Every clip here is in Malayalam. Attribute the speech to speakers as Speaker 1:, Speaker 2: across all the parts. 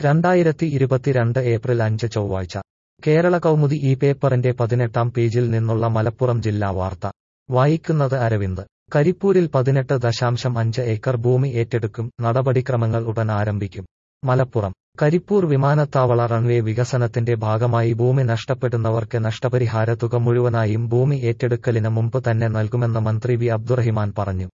Speaker 1: രണ്ടായിരത്തി ഇരുപത്തിരണ്ട് ഏപ്രിൽ അഞ്ച് ചൊവ്വാഴ്ച കേരള കൗമുദി ഈ പേപ്പറിന്റെ പതിനെട്ടാം പേജിൽ നിന്നുള്ള മലപ്പുറം ജില്ലാ വാർത്ത വായിക്കുന്നത് അരവിന്ദ് കരിപ്പൂരിൽ പതിനെട്ട് ദശാംശം അഞ്ച് ഏക്കർ ഭൂമി ഏറ്റെടുക്കും നടപടിക്രമങ്ങൾ ഉടൻ ആരംഭിക്കും മലപ്പുറം കരിപ്പൂർ വിമാനത്താവള റൺവേ വികസനത്തിന്റെ ഭാഗമായി ഭൂമി നഷ്ടപ്പെടുന്നവർക്ക് നഷ്ടപരിഹാര തുക മുഴുവനായും ഭൂമി ഏറ്റെടുക്കലിന് മുമ്പ് തന്നെ നൽകുമെന്ന് മന്ത്രി വി അബ്ദുറഹിമാൻ പറഞ്ഞു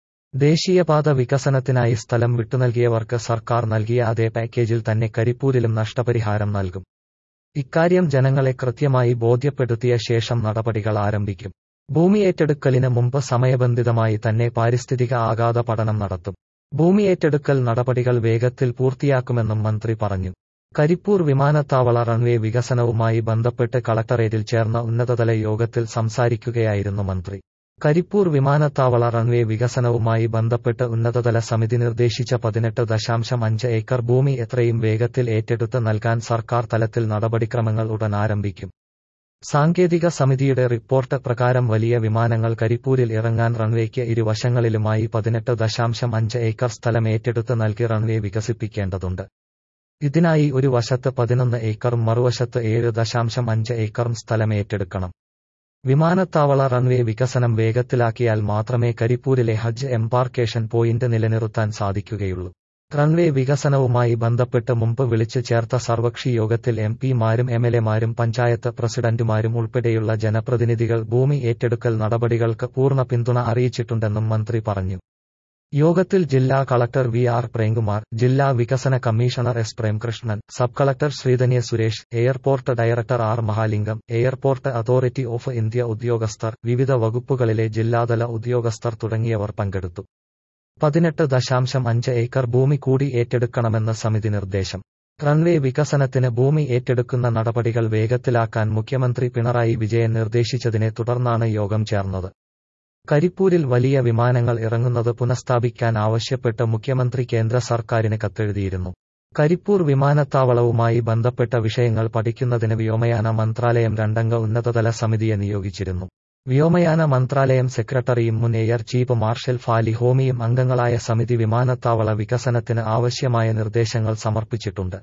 Speaker 1: ദേശീയപാത വികസനത്തിനായി സ്ഥലം വിട്ടുനൽകിയവർക്ക് സർക്കാർ നൽകിയ അതേ പാക്കേജിൽ തന്നെ കരിപ്പൂരിലും നഷ്ടപരിഹാരം നൽകും ഇക്കാര്യം ജനങ്ങളെ കൃത്യമായി ബോധ്യപ്പെടുത്തിയ ശേഷം നടപടികൾ ആരംഭിക്കും ഭൂമി ഏറ്റെടുക്കലിന് മുമ്പ് സമയബന്ധിതമായി തന്നെ പാരിസ്ഥിതിക ആഘാത പഠനം നടത്തും ഭൂമി ഏറ്റെടുക്കൽ നടപടികൾ വേഗത്തിൽ പൂർത്തിയാക്കുമെന്നും മന്ത്രി പറഞ്ഞു കരിപ്പൂർ വിമാനത്താവള റൺവേ വികസനവുമായി ബന്ധപ്പെട്ട് കളക്ടറേറ്റിൽ ചേർന്ന ഉന്നതതല യോഗത്തിൽ സംസാരിക്കുകയായിരുന്നു മന്ത്രി കരിപ്പൂർ വിമാനത്താവള റൺവേ വികസനവുമായി ബന്ധപ്പെട്ട് ഉന്നതതല സമിതി നിർദ്ദേശിച്ച പതിനെട്ട് ദശാംശം അഞ്ച് ഏക്കർ ഭൂമി എത്രയും വേഗത്തിൽ ഏറ്റെടുത്ത് നൽകാൻ സർക്കാർ തലത്തിൽ നടപടിക്രമങ്ങൾ ഉടൻ ആരംഭിക്കും സാങ്കേതിക സമിതിയുടെ റിപ്പോർട്ട് പ്രകാരം വലിയ വിമാനങ്ങൾ കരിപ്പൂരിൽ ഇറങ്ങാൻ റൺവേക്ക് ഇരുവശങ്ങളിലുമായി പതിനെട്ട് ദശാംശം അഞ്ച് ഏക്കർ സ്ഥലം ഏറ്റെടുത്ത് നൽകി റൺവേ വികസിപ്പിക്കേണ്ടതുണ്ട് ഇതിനായി ഒരു വശത്ത് പതിനൊന്ന് ഏക്കറും മറുവശത്ത് ഏഴ് ദശാംശം അഞ്ച് ഏക്കറും സ്ഥലം ഏറ്റെടുക്കണം വിമാനത്താവള റൺവേ വികസനം വേഗത്തിലാക്കിയാൽ മാത്രമേ കരിപ്പൂരിലെ ഹജ്ജ് എംപാർക്കേഷൻ പോയിന്റ് നിലനിർത്താൻ സാധിക്കുകയുള്ളൂ റൺവേ വികസനവുമായി ബന്ധപ്പെട്ട് മുമ്പ് വിളിച്ചു ചേർത്ത സർവകക്ഷി യോഗത്തിൽ എം പിമാരും എം എൽ എമാരും പഞ്ചായത്ത് പ്രസിഡന്റുമാരും ഉൾപ്പെടെയുള്ള ജനപ്രതിനിധികൾ ഭൂമി ഏറ്റെടുക്കൽ നടപടികൾക്ക് പൂർണ്ണ പിന്തുണ അറിയിച്ചിട്ടുണ്ടെന്നും മന്ത്രി പറഞ്ഞു യോഗത്തിൽ ജില്ലാ കളക്ടർ വി ആർ പ്രേംകുമാർ ജില്ലാ വികസന commissioner S Premkrishnan sub collector Sreedhanya Suresh airport director R Mahalingam airport authority of India ഉദ്യോഗസ്ഥർ വിവിധ വകുപ്പുകളിലെ ജില്ലാതല ഉദ്യോഗസ്ഥർ തുടങ്ങിയവർ പങ്കെടുത്തു പതിനെട്ട് ദശാംശം അഞ്ച് ഏക്കർ ഭൂമി കൂടി ഏറ്റെടുക്കണമെന്ന് സമിതി നിർദ്ദേശം റൺവേ വികസനത്തിന് ഭൂമി ഏറ്റെടുക്കുന്ന നടപടികൾ വേഗത്തിലാക്കാൻ മുഖ്യമന്ത്രി പിണറായി വിജയൻ നിർദ്ദേശിച്ചതിനെ തുടർന്നാണ് യോഗം ചേർന്നത് കരിപ്പൂരിൽ വലിയ വിമാനങ്ങൾ ഇറങ്ങുന്നത് പുനഃസ്ഥാപിക്കാൻ ആവശ്യപ്പെട്ട് മുഖ്യമന്ത്രി കേന്ദ്ര സർക്കാരിന് കത്തെഴുതിയിരുന്നു കരിപ്പൂർ വിമാനത്താവളവുമായി ബന്ധപ്പെട്ട വിഷയങ്ങൾ പഠിക്കുന്നതിന് വ്യോമയാന മന്ത്രാലയം രണ്ടംഗ ഉന്നതതല സമിതിയെ നിയോഗിച്ചിരുന്നു വ്യോമയാന മന്ത്രാലയം സെക്രട്ടറിയും മുൻ എയർ ചീഫ് മാർഷൽ ഫാലി ഹോമിയും അംഗങ്ങളായ സമിതി വിമാനത്താവള വികസനത്തിന് ആവശ്യമായ നിർദ്ദേശങ്ങൾ സമർപ്പിച്ചിട്ടുണ്ട്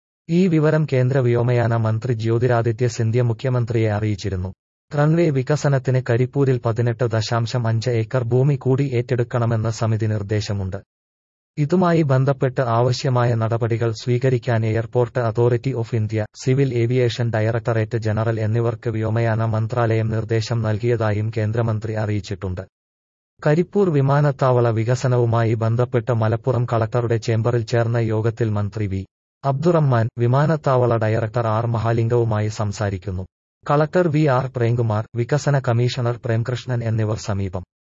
Speaker 1: ഈ വിവരം കേന്ദ്ര വ്യോമയാന മന്ത്രി ജ്യോതിരാദിത്യ സിന്ധ്യ മുഖ്യമന്ത്രിയെ അറിയിച്ചിരുന്നു റൺവേ വികസനത്തിന് കരിപ്പൂരിൽ പതിനെട്ട് ദശാംശം അഞ്ച് ഏക്കർ ഭൂമി കൂടി ഏറ്റെടുക്കണമെന്ന് സമിതി നിർദ്ദേശമുണ്ട് ഇതുമായി ബന്ധപ്പെട്ട് ആവശ്യമായ നടപടികൾ സ്വീകരിക്കാൻ airport authority of India civil aviation directorate general എന്നിവർക്ക് വ്യോമയാന മന്ത്രാലയം നിർദ്ദേശം നൽകിയതായും കേന്ദ്രമന്ത്രി അറിയിച്ചിട്ടുണ്ട് കരിപ്പൂർ വിമാനത്താവള വികസനവുമായി ബന്ധപ്പെട്ട് മലപ്പുറം കളക്ടറുടെ ചേംബറിൽ ചേർന്ന യോഗത്തിൽ മന്ത്രി വി അബ്ദുറഹ്മാൻ വിമാനത്താവള ഡയറക്ടർ ആർ മഹാലിംഗവുമായി സംസാരിക്കുന്നു കളക്ടർ വി ആർ പ്രേംകുമാർ വികസന കമ്മീഷണർ പ്രേംകൃഷ്ണൻ എന്നിവർ സമീപം